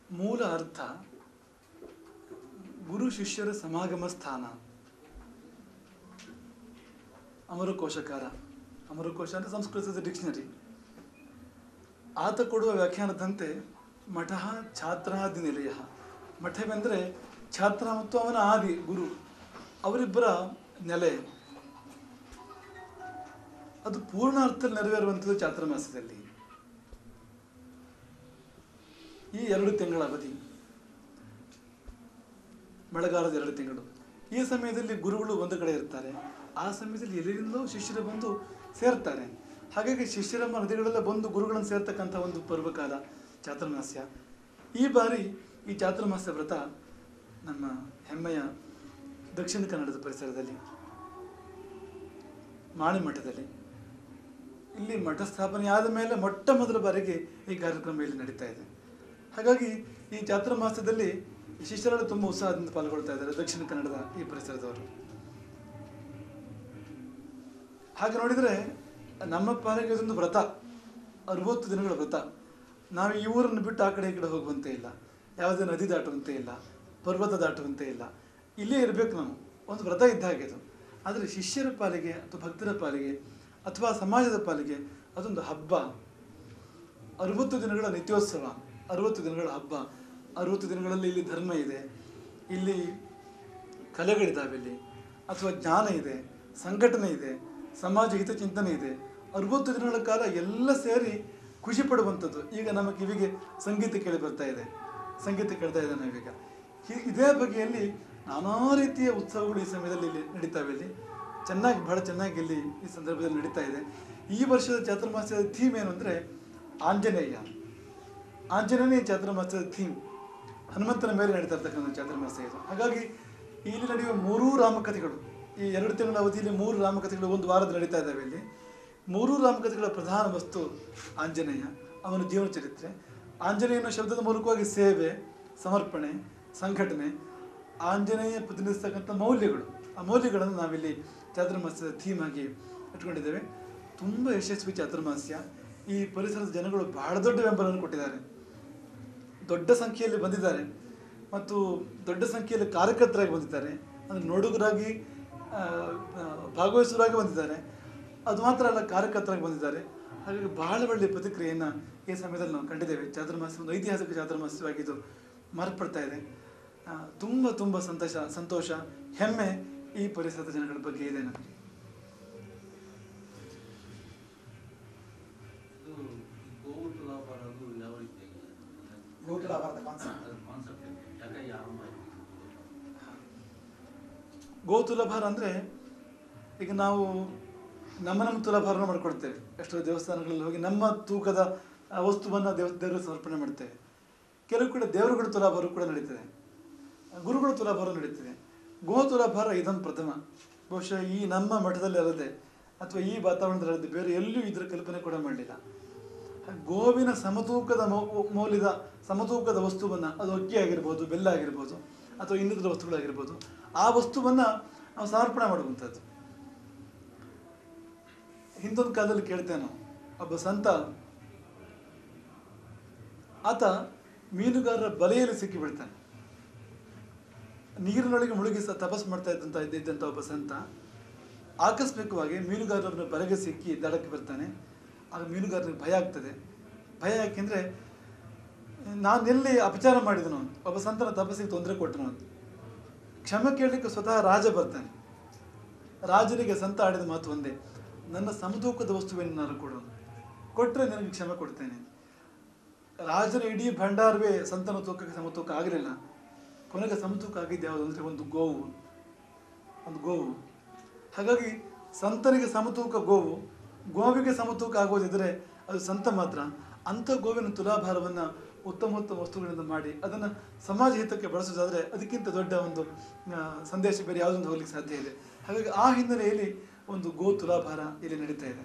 ಮೂಲ ಅರ್ಥ ಗುರು ಶಿಷ್ಯರ ಸಮಾಗಮ ಸ್ಥಾನ ಅಮರಕೋಶಕಾರ ಅಮರಕೋಶ ಅಂದರೆ ಸಂಸ್ಕೃತದ ಡಿಕ್ಷನರಿ ಆತ ಕೊಡುವ ವ್ಯಾಖ್ಯಾನದಂತೆ ಮಠ ಛಾತ್ರಾದಿ ನಿಲಯ ಮಠವೆಂದರೆ ಛಾತ್ರ ಮತ್ತು ಅವನ ಆದಿ ಗುರು ಅವರಿಬ್ಬರ ನೆಲೆ ಅದು ಪೂರ್ಣ ಅರ್ಥದಲ್ಲಿ ನೆರವೇರುವಂಥದ್ದು ಚಾತುರ್ಮಾಸದಲ್ಲಿ ಈ ಎರಡು ತಿಂಗಳ ಅವಧಿ ಮಳೆಗಾಲದ ಎರಡು ತಿಂಗಳು ಈ ಸಮಯದಲ್ಲಿ ಗುರುಗಳು ಒಂದು ಕಡೆ ಇರ್ತಾರೆ ಆ ಸಮಯದಲ್ಲಿ ಎಲ್ಲರಿಂದಲೂ ಶಿಷ್ಯರು ಬಂದು ಸೇರ್ತಾರೆ ಹಾಗಾಗಿ ಶಿಷ್ಯರ ನದಿಗಳೆಲ್ಲ ಬಂದು ಗುರುಗಳನ್ನು ಸೇರ್ತಕ್ಕಂಥ ಒಂದು ಪರ್ವಕಾಲ ಚಾತುರ್ಮಾಸ್ಯ ಈ ಬಾರಿ ಈ ಚಾತುರ್ಮಾಸ್ಯ ವ್ರತ ನಮ್ಮ ಹೆಮ್ಮೆಯ ದಕ್ಷಿಣ ಕನ್ನಡದ ಪರಿಸರದಲ್ಲಿ ಮಾಳಿ ಮಠದಲ್ಲಿ ಇಲ್ಲಿ ಮಠ ಸ್ಥಾಪನೆ ಆದ ಮೇಲೆ ಮೊಟ್ಟ ಮೊದಲ ಬಾರಿಗೆ ಈ ಕಾರ್ಯಕ್ರಮ ಇಲ್ಲಿ ನಡೀತಾ ಇದೆ ಹಾಗಾಗಿ ಈ ಚಾತುರ್ಮಾಸದಲ್ಲಿ ಶಿಷ್ಯರೆಲ್ಲ ತುಂಬ ಉತ್ಸಾಹದಿಂದ ಪಾಲ್ಗೊಳ್ತಾ ಇದ್ದಾರೆ ದಕ್ಷಿಣ ಕನ್ನಡದ ಈ ಪರಿಸರದವರು ಹಾಗೆ ನೋಡಿದರೆ ನಮ್ಮ ಪಾಲಿಗೆ ಇದೊಂದು ವ್ರತ ಅರವತ್ತು ದಿನಗಳ ವ್ರತ ನಾವು ಈ ಊರನ್ನು ಬಿಟ್ಟು ಆ ಕಡೆ ಈ ಕಡೆ ಹೋಗುವಂತೆ ಇಲ್ಲ ಯಾವುದೇ ನದಿ ದಾಟುವಂತೆ ಇಲ್ಲ ಪರ್ವತ ದಾಟುವಂತೆ ಇಲ್ಲ ಇಲ್ಲೇ ಇರಬೇಕು ನಾವು ಒಂದು ವ್ರತ ಇದ್ದ ಹಾಗೆ ಅದು ಆದರೆ ಶಿಷ್ಯರ ಪಾಲಿಗೆ ಅಥವಾ ಭಕ್ತರ ಪಾಲಿಗೆ ಅಥವಾ ಸಮಾಜದ ಪಾಲಿಗೆ ಅದೊಂದು ಹಬ್ಬ ಅರವತ್ತು ದಿನಗಳ ನಿತ್ಯೋತ್ಸವ ಅರವತ್ತು ದಿನಗಳ ಹಬ್ಬ ಅರವತ್ತು ದಿನಗಳಲ್ಲಿ ಇಲ್ಲಿ ಧರ್ಮ ಇದೆ ಇಲ್ಲಿ ಕಲೆಗಳಿದ್ದಾವೆ ಇಲ್ಲಿ ಅಥವಾ ಜ್ಞಾನ ಇದೆ ಸಂಘಟನೆ ಇದೆ ಸಮಾಜ ಹಿತಚಿಂತನೆ ಇದೆ ಅರವತ್ತು ದಿನಗಳ ಕಾಲ ಎಲ್ಲ ಸೇರಿ ಖುಷಿ ಪಡುವಂಥದ್ದು ಈಗ ನಮ್ಮ ಕಿವಿಗೆ ಸಂಗೀತ ಕೇಳಿ ಬರ್ತಾ ಇದೆ ಸಂಗೀತ ಕೇಳ್ತಾ ಇದೆ ನಾವೀಗ ಹೀ- ಇದೇ ಬಗೆಯಲ್ಲಿ ನಾನಾ ರೀತಿಯ ಉತ್ಸವಗಳು ಈ ಸಮಯದಲ್ಲಿ ಇಲ್ಲಿ ನಡೀತಾವೆ ಇಲ್ಲಿ ಚೆನ್ನಾಗಿ ಬಹಳ ಚೆನ್ನಾಗಿ ಇಲ್ಲಿ ಈ ಸಂದರ್ಭದಲ್ಲಿ ನಡೀತಾ ಇದೆ ಈ ವರ್ಷದ ಚಾತುರ್ಮಾಸ್ಯದ ಥೀಮ್ ಏನು ಅಂದರೆ ಆಂಜನೇಯ ಆಂಜನೇಯ ಚಾತುರ್ಮಾಸ್ಯದ ಥೀಮ್ ಹನುಮಂತನ ಮೇಲೆ ನಡೀತಾ ಇರ್ತಕ್ಕಂಥ ಚಾತುರ್ಮಾಸ್ಯ ಇದು ಹಾಗಾಗಿ ಇಲ್ಲಿ ನಡೆಯುವ ಮೂರೂ ರಾಮಕಥೆಗಳು ಈ ಎರಡು ತಿಂಗಳ ಅವಧಿಯಲ್ಲಿ ಮೂರು ರಾಮಕಥೆಗಳು ಒಂದು ವಾರದ ನಡೀತಾ ಇದ್ದಾವೆ ಇಲ್ಲಿ ಮೂರೂ ರಾಮಕಥೆಗಳ ಪ್ರಧಾನ ವಸ್ತು ಆಂಜನೇಯ ಅವನ ಜೀವನ ಚರಿತ್ರೆ ಆಂಜನೇಯನ ಶಬ್ದದ ಮೂಲಕವಾಗಿ ಸೇವೆ ಸಮರ್ಪಣೆ ಸಂಘಟನೆ ಆಂಜನೇಯ ಪ್ರತಿನಿಧಿಸ್ತಕ್ಕಂಥ ಮೌಲ್ಯಗಳು ಆ ಮೌಲ್ಯಗಳನ್ನು ನಾವಿಲ್ಲಿ ಚಾತುರ್ಮಾಸ್ಯದ ಥೀಮ್ ಆಗಿ ಇಟ್ಕೊಂಡಿದ್ದೇವೆ ತುಂಬ ಯಶಸ್ವಿ ಚಾತುರ್ಮಾಸ್ಯ ಈ ಪರಿಸರದ ಜನಗಳು ಬಹಳ ದೊಡ್ಡ ಬೆಂಬಲವನ್ನು ಕೊಟ್ಟಿದ್ದಾರೆ ದೊಡ್ಡ ಸಂಖ್ಯೆಯಲ್ಲಿ ಬಂದಿದ್ದಾರೆ ಮತ್ತು ದೊಡ್ಡ ಸಂಖ್ಯೆಯಲ್ಲಿ ಕಾರ್ಯಕರ್ತರಾಗಿ ಬಂದಿದ್ದಾರೆ ಅಂದರೆ ನೋಡುಗರಾಗಿ ಆ, ಆ, ಭಾಗವಹಿಸುವರಾಗಿ ಬಂದಿದ್ದಾರೆ ಅದು ಮಾತ್ರ ಅಲ್ಲ ಕಾರ್ಯಕರ್ತರಾಗಿ ಬಂದಿದ್ದಾರೆ ಹಾಗಾಗಿ ಬಹಳ ಒಳ್ಳೆಯ ಪ್ರತಿಕ್ರಿಯೆಯನ್ನು ಈ ಸಮಯದಲ್ಲಿ ನಾವು ಕಂಡಿದ್ದೇವೆ ಚಾತುರ್ಮಾಸ್ಯ ಒಂದು ಐತಿಹಾಸಿಕ ಚಾತುರ್ಮಾಸ್ಯವಾಗಿ ಇದು ಮಾರ್ಪಡ್ತಾ ಇದೆ ಆ, ತುಂಬ ತುಂಬ ಸಂತೋಷ ಸಂತೋಷ ಹೆಮ್ಮೆ ಈ ಪರಿಸರದ ಜನಗಳ ಬಗ್ಗೆ ಇದೆ ನನಗೆ ಇದು ಗೋವುಟ್ಟು ವ್ಯಾಪಾರ ಅದು ಯಾವ ರೀತಿಯಾಗಿ ಗೋವುಟ್ಟು ವ್ಯಾಪಾರದ concept. ಕಾನ್ಸೆಪ್ಟ್ ಯಾಕೆ ಆರಂಭ ಆಯ್ತು ಗೋ ತುಲಾಭಾರ ಅಂದರೆ ಈಗ ನಾವು ನಮ್ಮ ನಮ್ಮ ತುಲಾಭಾರನ ಮಾಡ್ಕೊಳ್ತೇವೆ ಎಷ್ಟೋ ದೇವಸ್ಥಾನಗಳಲ್ಲಿ ಹೋಗಿ ನಮ್ಮ ತೂಕದ ಆ ವಸ್ತುವನ್ನು ದೇವ ದೇವರಿಗೆ ಸಮರ್ಪಣೆ ಮಾಡ್ತೇವೆ ಕೆಲವು ಕಡೆ ದೇವರುಗಳ ತುಲಾಭಾರ ಕೂಡ ನಡೀತದೆ ಗುರುಗಳ ತುಲಾಭಾರ ನಡೀತದೆ ಗೋ ತುಲಾಭಾರ ಇದೊಂದು ಪ್ರಥಮ ಬಹುಶಃ ಈ ನಮ್ಮ ಮಠದಲ್ಲಿ ಅಲ್ಲದೆ ಅಥವಾ ಈ ವಾತಾವರಣದಲ್ಲಿ ಅಲ್ಲದೆ ಬೇರೆ ಎಲ್ಲೂ ಇದರ ಕಲ್ಪನೆ ಕೂಡ ಮಾಡಲಿಲ್ಲ ಗೋವಿನ ಸಮತೂಕದ ಮೌ- ಮೌಲ್ಯದ ಸಮತೂಕದ ವಸ್ತುವನ್ನು ಅದು ಅಕ್ಕಿ ಆಗಿರ್ಬೋದು ಬೆಲ್ಲ ಆಗಿರ್ಬೋದು ಅಥವಾ ಇನ್ನಿತರ ವಸ್ತುಗಳಾಗಿರ್ಬೋದು ಆ ವಸ್ತುವನ್ನು ನಾವು ಸಮರ್ಪಣೆ ಮಾಡುವಂಥದ್ದು ಹಿಂದೊಂದು ಕಾಲದಲ್ಲಿ ಕೇಳ್ತೇವೆ ನಾವು ಒಬ್ಬ ಸಂತ ಆತ ಮೀನುಗಾರರ ಬಲೆಯಲ್ಲಿ ಸಿಕ್ಕಿ ಬಿಡ್ತಾನೆ ನೀರಿನೊಳಗೆ ಮುಳುಗಿ ಸ ತಪಸ್ ಮಾಡ್ತಾ ಇದ್ದಂತ ಇದ್ದಂಥ ಒಬ್ಬ ಸಂತ ಆಕಸ್ಮಿಕವಾಗಿ ಮೀನುಗಾರರನ್ನ ಬಲೆಗೆ ಸಿಕ್ಕಿ ದಡಕ್ಕೆ ಬರ್ತಾನೆ ಆಗ ಮೀನುಗಾರನಿಗೆ ಭಯ ಆಗ್ತದೆ ಭಯ ಯಾಕೆಂದರೆ ನಾನು ಎಲ್ಲಿ ಅಪಚಾರ ಮಾಡಿದನು ಅಂತ ಒಬ್ಬ ಸಂತನ ತಪಸ್ಸಿಗೆ ತೊಂದರೆ ಕೊಟ್ಟನು ಅಂತ ಕ್ಷಮೆ ಕೇಳಲಿಕ್ಕೆ ಸ್ವತಃ ರಾಜ ಬರ್ತಾನೆ ರಾಜನಿಗೆ ಸಂತ ಆಡಿದ ಮಾತು ಒಂದೇ ನನ್ನ ಸಮತೂಕದ ವಸ್ತುವನ್ನು ನಾನು ಕೊಡು ಕೊಟ್ಟರೆ ನನಗೆ ಕ್ಷಮೆ ಕೊಡ್ತೇನೆ ರಾಜನ ಇಡೀ ಭಂಡಾರವೇ ಸಂತನ ತೂಕಕ್ಕೆ ಸಮತೂಕ ಆಗಲಿಲ್ಲ ಕೊನೆಗೆ ಸಮತೂಕ ಆಗಿದ್ದು ಯಾವುದು ಅಂದರೆ ಒಂದು ಗೋವು ಒಂದು ಗೋವು ಹಾಗಾಗಿ ಸಂತನಿಗೆ ಸಮತೂಕ ಗೋವು ಗೋವಿಗೆ ಸಮತೂಕ ಆಗೋದಿದ್ರೆ ಅದು ಸಂತ ಮಾತ್ರ ಅಂಥ ಗೋವಿನ ತುಲಾಭಾರವನ್ನು ಉತ್ತಮ ಉತ್ತಮ ವಸ್ತುಗಳಿಂದ ಮಾಡಿ ಅದನ್ನು ಸಮಾಜ ಹಿತಕ್ಕೆ ಬಳಸೋದಾದರೆ ಅದಕ್ಕಿಂತ ದೊಡ್ಡ ಒಂದು ಆ, ಸಂದೇಶ ಬೇರೆ ಯಾವುದೊಂದು ಹೋಗ್ಲಿಕ್ಕೆ ಸಾಧ್ಯ ಇದೆ ಹಾಗಾಗಿ ಆ ಹಿನ್ನೆಲೆಯಲ್ಲಿ ಒಂದು ಗೋ ತುಲಾಭಾರ ಇಲ್ಲಿ ನಡೀತಾ ಇದೆ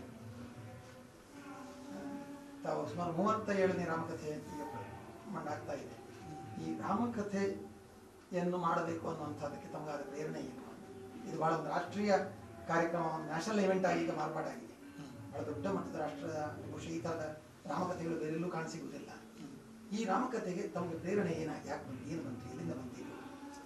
ತಾವು ಸುಮಾರು ಮೂವತ್ತ ಏಳನೇ ರಾಮಕಥೆ ಈಗ ಮಂಡಾಗ್ತಾ ಇದೆ ಈ ರಾಮಕಥೆಯನ್ನು ಮಾಡಬೇಕು ಅನ್ನುವಂಥದ್ದಕ್ಕೆ ತಮಗಾದ ಪ್ರೇರಣೆ ಏನು ಇದು ಬಹಳ ಒಂದು ರಾಷ್ಟ್ರೀಯ ಕಾರ್ಯಕ್ರಮ ಒಂದು ನ್ಯಾಷನಲ್ ಇವೆಂಟ್ ಆಗಿ ಈಗ ಮಾರ್ಪಾಡಾಗಿದೆ ಬಹಳ ದೊಡ್ಡ ಮಟ್ಟದ ರಾಷ್ಟ್ರದ ಬಹುಶಃ ಈ ಥರದ ರಾಮಕಥೆಗಳು ಬೇರೆಲ್ಲೂ ಕಾಣಸಿಗುವುದಿಲ್ಲ ಈ ರಾಮಕಥೆಗೆ ತಮಗೆ ಪ್ರೇರಣೆ ಏನ ಯಾಕೆ ಬಂತು ಏನು ಬಂತು ಎಲ್ಲಿಂದ ಬಂತು ಇದು?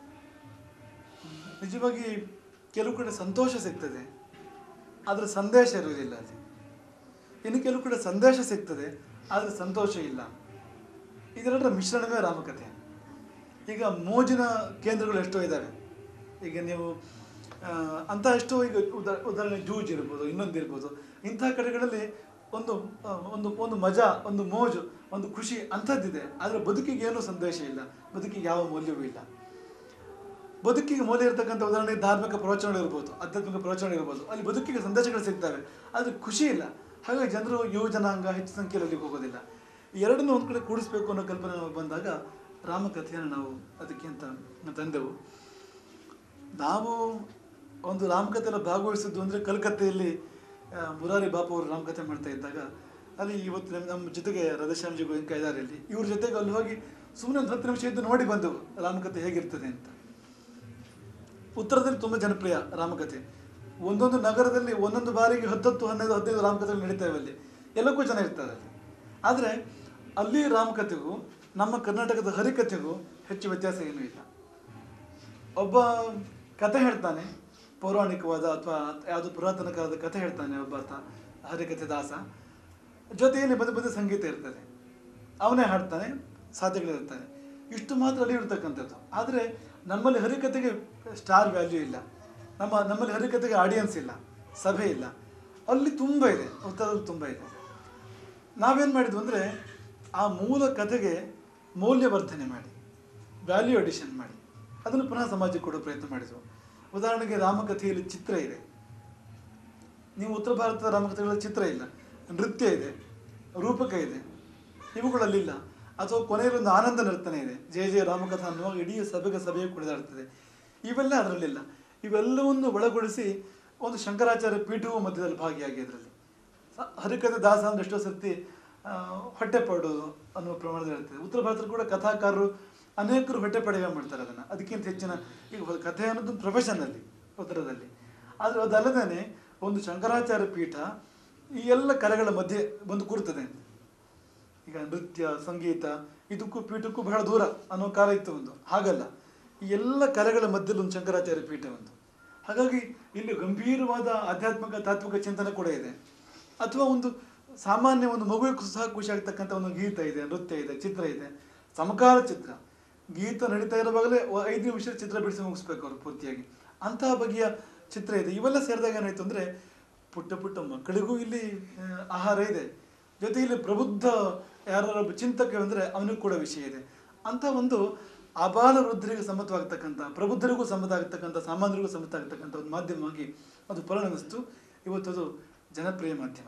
ನಿಜವಾಗಿ ಕೆಲವು ಕಡೆ ಸಂತೋಷ ಸಿಗ್ತದೆ ಆದರೆ ಸಂದೇಶ ಇರುವುದಿಲ್ಲ ಅಲ್ಲಿ ಇನ್ನು ಕೆಲವು ಕಡೆ ಸಂದೇಶ ಸಿಗ್ತದೆ ಆದರೆ ಸಂತೋಷ ಇಲ್ಲ ಇದೆರಡರ ಮಿಶ್ರಣವೇ ರಾಮಕಥೆ ಈಗ ಮೋಜಿನ ಕೇಂದ್ರಗಳು ಎಷ್ಟೋ ಇದ್ದಾವೆ ಈಗ ನೀವು ಆ, ಅಂತ ಎಷ್ಟೋ ಈಗ ಉದಾ ಉದಾಹರಣೆ ಜೂಜ್ ಇರ್ಬೋದು ಇನ್ನೊಂದು ಇರ್ಬೋದು ಇಂತಹ ಕಡೆಗಳಲ್ಲಿ ಒಂದು ಆ, ಒಂದು ಒಂದು ಮಜಾ ಒಂದು ಮೋಜು ಒಂದು ಖುಷಿ ಅಂಥದ್ದಿದೆ ಆದರೆ ಬದುಕಿಗೆ ಏನೂ ಸಂದೇಶ ಇಲ್ಲ ಬದುಕಿಗೆ ಯಾವ ಮೌಲ್ಯವೂ ಇಲ್ಲ ಬದುಕಿಗೆ ಮೌಲ್ಯ ಇರತಕ್ಕಂಥ ಉದಾಹರಣೆಗೆ ಧಾರ್ಮಿಕ ಪ್ರವಚನಗಳು ಇರ್ಬೋದು ಆಧ್ಯಾತ್ಮಿಕ ಪ್ರವಚನಗಳು ಇರ್ಬೋದು ಅಲ್ಲಿ ಬದುಕಿಗೆ ಸಂದೇಶಗಳು ಸಿಗ್ತವೆ ಆದರೆ ಖುಷಿ ಇಲ್ಲ ಹಾಗಾಗಿ ಜನರು ಯುವ ಜನಾಂಗ ಹೆಚ್ಚು ಸಂಖ್ಯೆಯಲ್ಲಿ ಅಲ್ಲಿಗೆ ಹೋಗೋದಿಲ್ಲ ಈ ಎರಡನ್ನೂ ಒಂದು ಕಡೆ ಕೂಡಿಸ್ಬೇಕು ಅನ್ನೋ ಕಲ್ಪನೆ ನಮಗೆ ಬಂದಾಗ ರಾಮಕಥೆಯನ್ನು ನಾವು ಅದಕ್ಕೆ ಅಂತ ತಂದೆವು ನಾವು ಒಂದು ರಾಮಕಥೆಯಲ್ಲಿ ಭಾಗವಹಿಸಿದ್ದು ಅಂದರೆ ಕಲ್ಕತ್ತೆಯಲ್ಲಿ ಆ, ಮುರಾರಿ ಬಾಪು ಅವರು ರಾಮಕಥೆ ಮಾಡ್ತಾ ಇದ್ದಾಗ ಅಲ್ಲಿ ಇವತ್ತು ನಮ್ಮ ನಮ್ಮ ಜೊತೆಗೆ ರಧಶ್ಯಾಮ್ಜಿ ಗೋಯಂಕ ಇದ್ದಾರೆ ಇಲ್ಲಿ ಇವ್ರ ಜೊತೆಗೆ ಅಲ್ಲಿ ಹೋಗಿ ಸುಮ್ಮನೆ ಒಂದು ಹತ್ತು ನಿಮಿಷ ಇದ್ದು ನೋಡಿ ಬಂದೆವು ರಾಮಕಥೆ ಹೇಗಿರ್ತದೆ ಅಂತ ಉತ್ತರದಲ್ಲಿ ತುಂಬ ಜನಪ್ರಿಯ ರಾಮಕಥೆ ಒಂದೊಂದು ನಗರದಲ್ಲಿ ಒಂದೊಂದು ಬಾರಿಗೆ ಹತ್ತತ್ತು ಹನ್ನೆರಡು ಹದಿನೈದು ರಾಮಕಥೆಗಳು ನಡೀತವೆ ಅಲ್ಲಿ ಎಲ್ಲಕ್ಕೂ ಜನ ಇರ್ತಾರೆ ಅಲ್ಲಿ ಆದರೆ ಅಲ್ಲಿ ರಾಮಕಥೆಗೂ ನಮ್ಮ ಕರ್ನಾಟಕದ ಹರಿಕಥೆಗೂ ಹೆಚ್ಚು ವ್ಯತ್ಯಾಸ ಏನೂ ಇಲ್ಲ ಒಬ್ಬ ಕತೆ ಹೇಳ್ತಾನೆ ಪೌರಾಣಿಕವಾದ ಅಥವಾ ಯಾವುದು ಪುರಾತನ ಕಾಲದ ಕಥೆ ಹೇಳ್ತಾನೆ ಒಬ್ಬ ಆತ ಹರಿಕಥೆ ದಾಸ ಜೊತೆಯಲ್ಲಿ ಬದ ಬದ ಸಂಗೀತ ಇರ್ತದೆ ಅವನೇ ಹಾಡ್ತಾನೆ ಸಾಧ್ಯಗಳಿರ್ತಾನೆ ಇಷ್ಟು ಮಾತ್ರ ಅಲ್ಲಿ ಇರ್ತಕ್ಕಂಥದ್ದು ಆದರೆ ನಮ್ಮಲ್ಲಿ ಹರಿಕತೆಗೆ ಸ್ಟಾರ್ ವ್ಯಾಲ್ಯೂ ಇಲ್ಲ ನಮ್ಮ ನಮ್ಮಲ್ಲಿ ಹರಿಕತೆಗೆ ಆಡಿಯನ್ಸ್ ಇಲ್ಲ ಸಭೆ ಇಲ್ಲ ಅಲ್ಲಿ ತುಂಬ ಇದೆ ಉತ್ತರದಲ್ಲಿ ತುಂಬ ಇದೆ ನಾವೇನು ಮಾಡಿದ್ವು ಅಂದರೆ ಆ ಮೂಲ ಕಥೆಗೆ ಮೌಲ್ಯವರ್ಧನೆ ಮಾಡಿ ವ್ಯಾಲ್ಯೂ ಅಡಿಷನ್ ಮಾಡಿ ಅದನ್ನು ಪುನಃ ಸಮಾಜಕ್ಕೆ ಕೊಡೋ ಪ್ರಯತ್ನ ಮಾಡಿದ್ವು ಉದಾಹರಣೆಗೆ ರಾಮಕಥೆಯಲ್ಲಿ ಚಿತ್ರ ಇದೆ ನೀವು ಉತ್ತರ ಭಾರತದ ರಾಮಕಥೆಗಳಲ್ಲಿ ಚಿತ್ರ ಇಲ್ಲ ನೃತ್ಯ ಇದೆ ರೂಪಕ ಇದೆ ಇವುಗಳಲ್ಲಿಲ್ಲ ಅಥವಾ ಕೊನೆಯಲ್ಲಿ ಒಂದು ಆನಂದ ನರ್ತನೆ ಇದೆ ಜಯ ಜಯ ರಾಮಕಥಾ ಅನ್ನುವಾಗ ಇಡೀ ಸಭೆಗೆ ಸಭೆಗೆ ಕುಣಿದಾಡ್ತದೆ ಇವೆಲ್ಲ ಅದರಲ್ಲಿಲ್ಲ ಇವೆಲ್ಲವನ್ನು ಒಳಗೊಳಿಸಿ ಒಂದು ಶಂಕರಾಚಾರ್ಯ ಪೀಠವೂ ಮಧ್ಯದಲ್ಲಿ ಭಾಗಿಯಾಗಿ ಅದರಲ್ಲಿ ಸ- ಹರಿಕಥೆ ದಾಸ ಅಂದ್ರೆ ಎಷ್ಟೋ ಸರ್ತಿ ಆ, ಹೊಟ್ಟೆ ಪಡೋದು ಅನ್ನುವ ಪ್ರಮಾಣದಲ್ಲಿ ಇರ್ತದೆ ಉತ್ತರ ಭಾರತದಲ್ಲಿ ಕೂಡ ಕಥಾಕಾರರು ಅನೇಕರು ಹೊಟ್ಟೆ ಪಡೆಯ ಮಾಡ್ತಾರೆ ಅದನ್ನು ಅದಕ್ಕಿಂತ ಹೆಚ್ಚಿನ ಈಗ ಒಂದು ಕಥೆ ಅನ್ನೋದು ಪ್ರೊಫೆಷನಲ್ಲಿ ಉತ್ತರದಲ್ಲಿ ಆದರೆ ಅದಲ್ಲದೇ ಒಂದು ಶಂಕರಾಚಾರ್ಯ ಪೀಠ ಈ ಎಲ್ಲ ಕಲೆಗಳ ಮಧ್ಯೆ ಬಂದು ಕೂರ್ತದೆ ಈಗ ನೃತ್ಯ ಸಂಗೀತ ಇದಕ್ಕೂ ಪೀಠಕ್ಕೂ ಬಹಳ ದೂರ ಅನ್ನೋ ಕಾಲ ಇತ್ತು ಒಂದು ಹಾಗಲ್ಲ ಈ ಎಲ್ಲ ಕಲೆಗಳ ಮಧ್ಯದಲ್ಲಿ ಒಂದು ಶಂಕರಾಚಾರ್ಯ ಪೀಠ ಒಂದು ಹಾಗಾಗಿ ಇಲ್ಲಿ ಗಂಭೀರವಾದ ಆಧ್ಯಾತ್ಮಿಕ ತಾತ್ವಿಕ ಚಿಂತನೆ ಕೂಡ ಇದೆ ಅಥವಾ ಒಂದು ಸಾಮಾನ್ಯ ಒಂದು ಮಗುವಿಗೂ ಸಹ ಖುಷಿ ಆಗ್ತಕ್ಕಂಥ ಒಂದು ಗೀತ ಇದೆ ನೃತ್ಯ ಇದೆ ಚಿತ್ರ ಇದೆ ಸಮಕಾಲ ಚಿತ್ರ ಗೀತ ನಡೀತಾ ಇರುವಾಗಲೇ ಒ- ಐದು ನಿಮಿಷ ಚಿತ್ರ ಬಿಡಿಸಿ ಮುಗಿಸ್ಬೇಕು ಅವರು ಪೂರ್ತಿಯಾಗಿ ಅಂತಹ ಬಗೆಯ ಚಿತ್ರ ಇದೆ ಇವೆಲ್ಲ ಸೇರಿದಾಗ ಏನಾಯ್ತು ಅಂದರೆ ಪುಟ್ಟ ಪುಟ್ಟ ಮಕ್ಕಳಿಗೂ ಇಲ್ಲಿ ಆ, ಆಹಾರ ಇದೆ ಜೊತೆಯಲ್ಲಿ ಪ್ರಬುದ್ಧ ಯಾರೊಬ್ಬ ಚಿಂತಕ ಅಂದರೆ ಅವನಿಗೂ ಕೂಡ ವಿಷಯ ಇದೆ ಅಂತ ಒಂದು ಅಬಾಲ ವೃದ್ಧರಿಗೆ ಸಮ್ಮತವಾಗ್ತಕ್ಕಂಥ ಪ್ರಬುದ್ಧರಿಗೂ ಸಮ್ಮತ ಆಗ್ತಕ್ಕಂಥ ಸಾಮಾನ್ಯರಿಗೂ ಸಮ್ಮತ ಆಗ್ತಕ್ಕಂಥ ಒಂದು ಮಾಧ್ಯಮವಾಗಿ ಅದು ಪರಿಣಮಿಸ್ತು ಇವತ್ತದು ಜನಪ್ರಿಯ ಮಾಧ್ಯಮ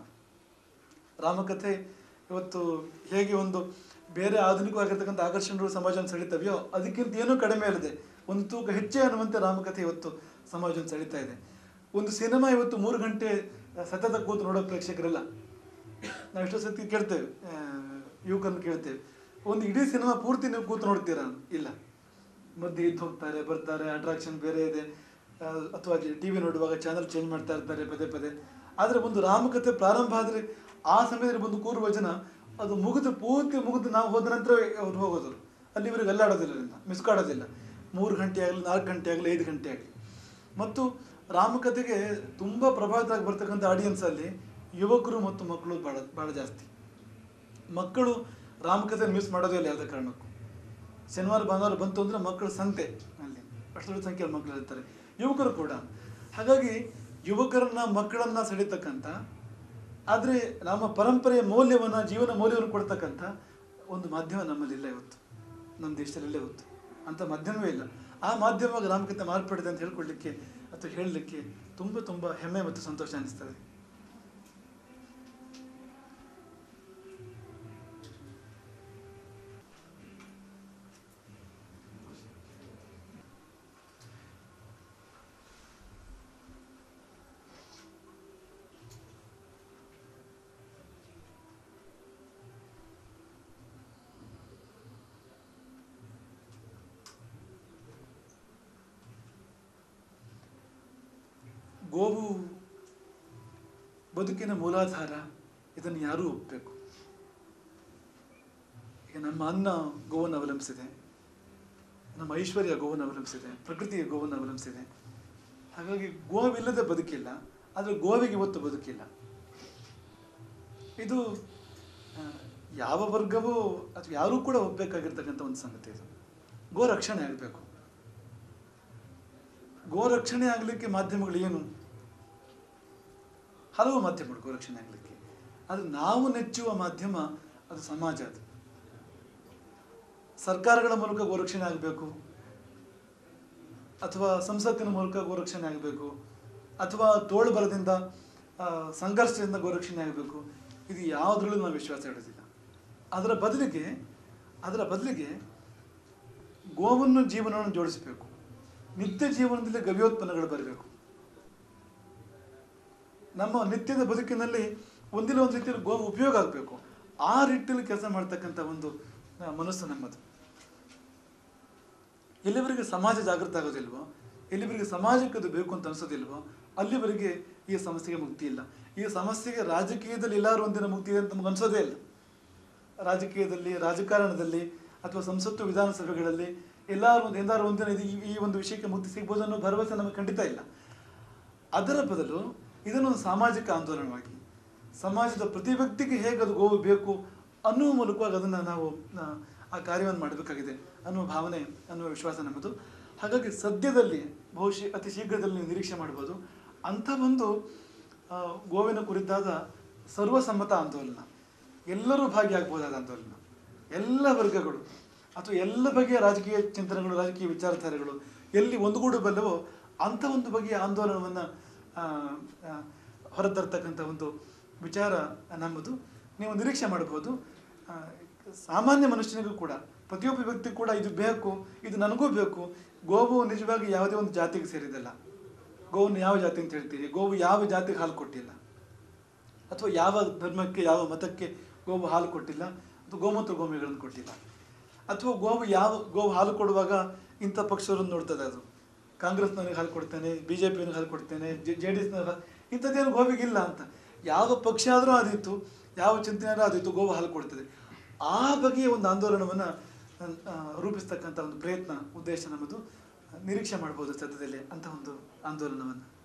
ರಾಮಕಥೆ ಇವತ್ತು ಹೇಗೆ ಒಂದು ಬೇರೆ ಆಧುನಿಕವಾಗಿರ್ತಕ್ಕಂಥ ಆಕರ್ಷಣೆಗಳು ಸಮಾಜವನ್ನು ಸೆಳೀತವೆಯೋ ಅದಕ್ಕಿಂತ ಏನೂ ಕಡಿಮೆ ಇರದೆ ಒಂದು ತೂಕ ಹೆಚ್ಚೇ ಅನ್ನುವಂತೆ ರಾಮಕಥೆ ಇವತ್ತು ಸಮಾಜವನ್ನು ಸೆಳೀತಾ ಇದೆ ಒಂದು ಸಿನಿಮಾ ಇವತ್ತು ಮೂರು ಗಂಟೆ ಸತತ ಕೂತು ನೋಡೋ ಪ್ರೇಕ್ಷಕರಿಲ್ಲ ನಾವು ಎಷ್ಟೋ ಸತಿ ಕೇಳ್ತೇವೆ ಆ, ಯುವಕರನ್ನು ಕೇಳ್ತೇವೆ ಒಂದು ಇಡೀ ಸಿನಿಮಾ ಪೂರ್ತಿ ನೀವು ಕೂತು ನೋಡ್ತೀರಾ ಇಲ್ಲ ಮಧ್ಯೆ ಇದ್ದು ಹೋಗ್ತಾರೆ ಬರ್ತಾರೆ ಅಟ್ರಾಕ್ಷನ್ ಬೇರೆ ಇದೆ ಆ, ಅಥವಾ ಟಿ ವಿ ನೋಡುವಾಗ ಚಾನಲ್ ಚೇಂಜ್ ಮಾಡ್ತಾ ಇರ್ತಾರೆ ಪದೇ ಪದೇ ಆದರೆ ಒಂದು ರಾಮಕಥೆ ಪ್ರಾರಂಭ ಆದರೆ ಆ ಸಮಯದಲ್ಲಿ ಬಂದು ಕೂರುವ ಜನ ಅದು ಮುಗಿದು ಪೂರ್ತಿ ಮುಗಿದು ನಾವು ಹೋದ ನಂತರವೇ ಅವ್ರು ಹೋಗೋದು ಅಲ್ಲಿ ಇವರಿಗೆ ಅಲ್ಲಾಡೋದಿಲ್ಲ ಮಿಸ್ ಕಾಡೋದಿಲ್ಲ ಮೂರು ಗಂಟೆ ಆಗಲಿ ನಾಲ್ಕು ಗಂಟೆ ಆಗಲಿ ಐದು ಗಂಟೆ ಆಗಲಿ ಮತ್ತು ರಾಮಕಥೆಗೆ ತುಂಬ ಪ್ರಭಾವಿತರಾಗಿ ಬರ್ತಕ್ಕಂಥ ಆಡಿಯನ್ಸ್ ಅಲ್ಲಿ ಯುವಕರು ಮತ್ತು ಮಕ್ಕಳು ಭಾಳ ಭಾಳ ಜಾಸ್ತಿ ಮಕ್ಕಳು ರಾಮಕಥೆ ಮಿಸ್ ಮಾಡೋದೇ ಇಲ್ಲ ಯಾವುದೇ ಕಾರಣಕ್ಕೂ ಶನಿವಾರ ಭಾನುವಾರ ಬಂತು ಅಂದರೆ ಮಕ್ಕಳು ಸಂತೆ ಅಲ್ಲಿ ಅಷ್ಟು ದೊಡ್ಡ ಸಂಖ್ಯೆಯಲ್ಲಿ ಮಕ್ಕಳು ಇರ್ತಾರೆ ಯುವಕರು ಕೂಡ ಹಾಗಾಗಿ ಯುವಕರನ್ನ ಮಕ್ಕಳನ್ನ ಸೆಳೀತಕ್ಕಂಥ ಆದರೆ ನಮ್ಮ ಪರಂಪರೆಯ ಮೌಲ್ಯವನ್ನು ಜೀವನ ಮೌಲ್ಯವನ್ನು ಕೊಡ್ತಕ್ಕಂಥ ಒಂದು ಮಾಧ್ಯಮ ನಮ್ಮಲ್ಲಿಲ್ಲ ಇವತ್ತು ನಮ್ಮ ದೇಶದಲ್ಲಿಲ್ಲ ಇವತ್ತು ಅಂಥ ಮಾಧ್ಯಮವೇ ಇಲ್ಲ ಆ ಮಾಧ್ಯಮವಾಗಿ ರಾಮಕಥೆ ಮಾರ್ಪಡಿದೆ ಅಂತ ಹೇಳ್ಕೊಡ್ಲಿಕ್ಕೆ ಅಥವಾ ಹೇಳಲಿಕ್ಕೆ ತುಂಬ ತುಂಬ ಹೆಮ್ಮೆ ಮತ್ತು ಸಂತೋಷ ಅನಿಸ್ತದೆ ಗೋವು ಬದುಕಿನ ಮೂಲಾಧಾರ ಇದನ್ನು ಯಾರೂ ಒಪ್ಪಬೇಕು ಈಗ ನಮ್ಮ ಅನ್ನ ಗೋವನ್ನು ಅವಲಂಬಿಸಿದೆ ನಮ್ಮ ಐಶ್ವರ್ಯ ಗೋವನ್ನು ಅವಲಂಬಿಸಿದೆ ಪ್ರಕೃತಿಯ ಗೋವನ್ನು ಅವಲಂಬಿಸಿದೆ ಹಾಗಾಗಿ ಗೋವಿಲ್ಲದೆ ಬದುಕಿಲ್ಲ ಆದರೆ ಗೋವಿಗೆ ಇವತ್ತು ಬದುಕಿಲ್ಲ ಇದು ಆ, ಯಾವ ವರ್ಗವೂ ಅಥವಾ ಯಾರೂ ಕೂಡ ಒಪ್ಪಬೇಕಾಗಿರ್ತಕ್ಕಂಥ ಒಂದು ಸಂಗತಿ ಇದು ಗೋ ರಕ್ಷಣೆ ಆಗಬೇಕು ಗೋ ರಕ್ಷಣೆ ಆಗಲಿಕ್ಕೆ ಮಾಧ್ಯಮಗಳು ಏನು ಹಲವು ಮಾಧ್ಯಮಗಳು ಗೋ ರಕ್ಷಣೆ ಆಗಲಿಕ್ಕೆ ಆದರೆ ನಾವು ನೆಚ್ಚುವ ಮಾಧ್ಯಮ ಅದು ಸಮಾಜ ಅದು ಸರ್ಕಾರಗಳ ಮೂಲಕ ಗೋರಕ್ಷಣೆ ಆಗಬೇಕು ಅಥವಾ ಸಂಸತ್ತಿನ ಮೂಲಕ ಗೋರಕ್ಷಣೆ ಆಗಬೇಕು ಅಥವಾ ತೋಳು ಬಲದಿಂದ ಆ, ಸಂಘರ್ಷದಿಂದ ಗೋರಕ್ಷಣೆ ಆಗಬೇಕು ಇದು ಯಾವುದ್ರಲ್ಲೂ ನಾವು ವಿಶ್ವಾಸ ಇಡೋದಿಲ್ಲ ಅದರ ಬದಲಿಗೆ ಅದರ ಬದಲಿಗೆ ಗೋವನ್ನು ಜೀವನವನ್ನು ಜೋಡಿಸಬೇಕು ನಿತ್ಯ ಜೀವನದಲ್ಲಿ ಗವ್ಯೋತ್ಪನ್ನಗಳು ಬರಬೇಕು ನಮ್ಮ ನಿತ್ಯದ ಬದುಕಿನಲ್ಲಿ ಒಂದಿಲ್ಲ ಒಂದು ರೀತಿಯಲ್ಲಿ ಗೋ ಉಪಯೋಗ ಆಗಬೇಕು ಆ ರೀತಿಯಲ್ಲಿ ಕೆಲಸ ಮಾಡ್ತಕ್ಕಂಥ ಒಂದು ಆ, ಮನಸ್ಸು ನಮ್ಮದು ಎಲ್ಲಿವರೆಗೆ ಸಮಾಜ ಜಾಗೃತ ಆಗೋದಿಲ್ವೋ ಎಲ್ಲಿವರೆಗೆ ಸಮಾಜಕ್ಕೆ ಅದು ಬೇಕು ಅಂತ ಅನ್ಸೋದಿಲ್ವೋ ಅಲ್ಲಿವರೆಗೆ ಈ ಸಮಸ್ಯೆಗೆ ಮುಕ್ತಿ ಇಲ್ಲ ಈ ಸಮಸ್ಯೆಗೆ ರಾಜಕೀಯದಲ್ಲಿ ಎಲ್ಲರೂ ಒಂದಿನ ಮುಕ್ತಿ ಇದೆ ಅಂತ ನಮ್ಗೆ ಅನ್ಸೋದೇ ಇಲ್ಲ ರಾಜಕೀಯದಲ್ಲಿ ರಾಜಕಾರಣದಲ್ಲಿ ಅಥವಾ ಸಂಸತ್ತು ವಿಧಾನಸಭೆಗಳಲ್ಲಿ ಎಲ್ಲರೂ ಒಂದು ಎಂದಾರು ಒಂದಿನ ಇದು ಈ- ಈ ಒಂದು ವಿಷಯಕ್ಕೆ ಮುಕ್ತಿ ಸಿಗ್ಬೋದು ಅನ್ನೋ ಭರವಸೆ ನಮಗೆ ಖಂಡಿತ ಇಲ್ಲ ಅದರ ಬದಲು ಇದನ್ನೊಂದು ಸಾಮಾಜಿಕ ಆಂದೋಲನವಾಗಿ ಸಮಾಜದ ಪ್ರತಿ ವ್ಯಕ್ತಿಗೆ ಹೇಗೆ ಅದು ಗೋವು ಬೇಕು ಅನ್ನುವ ಮೂಲಕವಾಗಿ ಅದನ್ನು ನಾವು ಆ, ಆ ಕಾರ್ಯವನ್ನು ಮಾಡಬೇಕಾಗಿದೆ ಅನ್ನುವ ಭಾವನೆ ಅನ್ನುವ ವಿಶ್ವಾಸ ನಮ್ಮದು ಹಾಗಾಗಿ ಸದ್ಯದಲ್ಲಿ ಬಹುಶಃ ಅತಿ ಶೀಘ್ರದಲ್ಲಿ ನೀವು ನಿರೀಕ್ಷೆ ಮಾಡ್ಬೋದು ಅಂಥ ಒಂದು ಆ, ಗೋವಿನ ಕುರಿತಾದ ಸರ್ವಸಮ್ಮತ ಆಂದೋಲನ ಎಲ್ಲರೂ ಭಾಗಿಯಾಗಬಹುದಾದ ಆಂದೋಲನ ಎಲ್ಲ ವರ್ಗಗಳು ಅಥವಾ ಎಲ್ಲ ಬಗೆಯ ರಾಜಕೀಯ ಚಿಂತನೆಗಳು ರಾಜಕೀಯ ವಿಚಾರಧಾರೆಗಳು ಎಲ್ಲಿ ಒಂದುಗೂಡಬಲ್ಲವೋ ಅಂಥ ಒಂದು ಬಗೆಯ ಆಂದೋಲನವನ್ನು ಹೊರತರ್ತಕ್ಕಂಥ ಒಂದು ವಿಚಾರ ನಮ್ಮದು ನೀವು ನಿರೀಕ್ಷೆ ಮಾಡ್ಬೋದು ಆ, ಸಾಮಾನ್ಯ ಮನುಷ್ಯನಿಗೂ ಕೂಡ ಪ್ರತಿಯೊಬ್ಬ ವ್ಯಕ್ತಿ ಕೂಡ ಇದು ಬೇಕು ಇದು ನನಗೂ ಬೇಕು ಗೋವು ನಿಜವಾಗಿ ಯಾವುದೇ ಒಂದು ಜಾತಿಗೆ ಸೇರಿದಲ್ಲ ಗೋವನ್ನು ಯಾವ ಜಾತಿ ಅಂತ ಹೇಳ್ತೀರಿ ಗೋವು ಯಾವ ಜಾತಿಗೆ ಹಾಲು ಕೊಟ್ಟಿಲ್ಲ ಅಥವಾ ಯಾವ ಧರ್ಮಕ್ಕೆ ಯಾವ ಮತಕ್ಕೆ ಗೋವು ಹಾಲು ಕೊಟ್ಟಿಲ್ಲ ಅಥವಾ ಗೋಮೂತ್ರ ಗೋಮಿಗಳನ್ನು ಕೊಟ್ಟಿಲ್ಲ ಅಥವಾ ಗೋವು ಯಾವ ಗೋವು ಹಾಲು ಕೊಡುವಾಗ ಇಂಥ ಪಕ್ಷವರನ್ನು ನೋಡ್ತದೆ ಅದು ಕಾಂಗ್ರೆಸ್ನವನಿಗೆ ಹಾಲು ಕೊಡ್ತೇನೆ ಬಿ ಜೆ ಪಿಯವ್ರಿಗೆ ಹಾಲು ಕೊಡ್ತೇನೆ ಜೆ ಡಿ ಎಸ್ನ ಇಂಥದ್ದೇನು ಗೋವಿಗಿಲ್ಲ ಅಂತ ಯಾವ ಪಕ್ಷ ಆದರೂ ಆದೀತು ಯಾವ ಚಿಂತನೆ ಆದರೂ ಆದೀತು ಗೋವು ಹಾಲು ಕೊಡ್ತದೆ ಆ ಬಗೆಯ ಒಂದು ಆಂದೋಲನವನ್ನು ರೂಪಿಸ್ತಕ್ಕಂಥ ಒಂದು ಪ್ರಯತ್ನ ಉದ್ದೇಶ ನಮ್ಮದು ನಿರೀಕ್ಷೆ ಮಾಡ್ಬೋದು ಸದ್ಯದಲ್ಲಿ ಅಂತ ಒಂದು ಆಂದೋಲನವನ್ನು